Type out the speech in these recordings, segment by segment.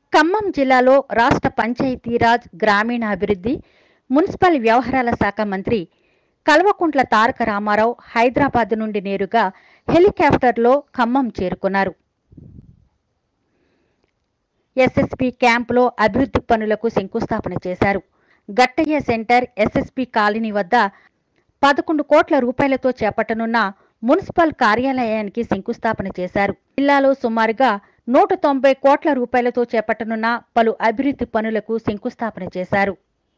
ఖమ్మం జిల్లాలో రాష్ట్ర పంచాయతీరాజ్ గ్రామీణాభివృద్ధి మున్సిపల్ వ్యవహారాల శాఖ మంత్రి కల్వకుంట్ల తారక రామారావు హైదరాబాద్ నుండి నేరుగా హెలికాప్టర్లో ఖమ్మం చేరుకున్నారు ఎస్ఎస్పి క్యాంపులో అభివృద్ధి పనులకు శంకుస్థాపన చేశారు గట్టయ్య సెంటర్ ఎస్ఎస్పి కాలనీ వద్ద పదకొండు కోట్ల రూపాయలతో చేపట్టనున్న మున్సిపల్ కార్యాలయానికి శంకుస్థాపన చేశారు జిల్లాలో సుమారుగా నూట తొంభై కోట్ల రూపాయలతో చేపట్టనున్న పలు అభివృద్ధి పనులకు శంకుస్థాపన చేశారు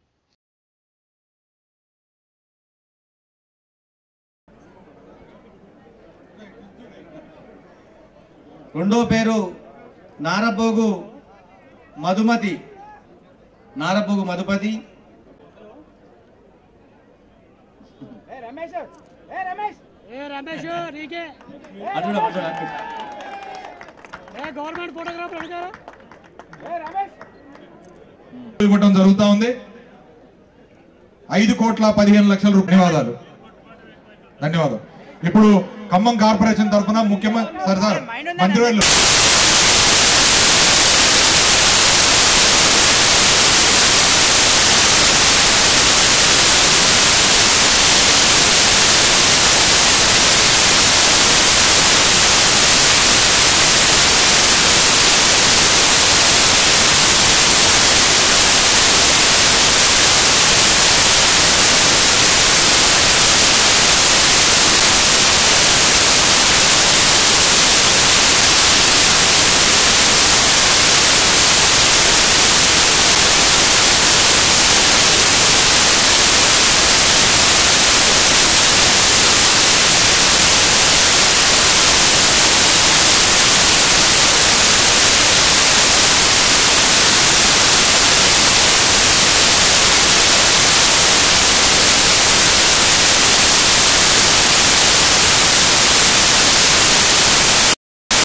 రెండో పేరు నారబోగు మధుమతి నారబోగు మధుపతి ఏ రమేష్ నీకే అటు చూడు, అటు చూడు, అటు చూడు. ఏ గవర్నమెంట్ ఫోటోగ్రాఫర్ అనుకో ఇవ్వటం జరుగుతా ఉంది ఐదు కోట్ల పదిహేను లక్షల రూపాయలు ధన్యవాదాలు ధన్యవాదాలు ఇప్పుడు ఖమ్మం కార్పొరేషన్ తరఫున ముఖ్యమంత్రి సార్ సార్ మంత్రివర్యులు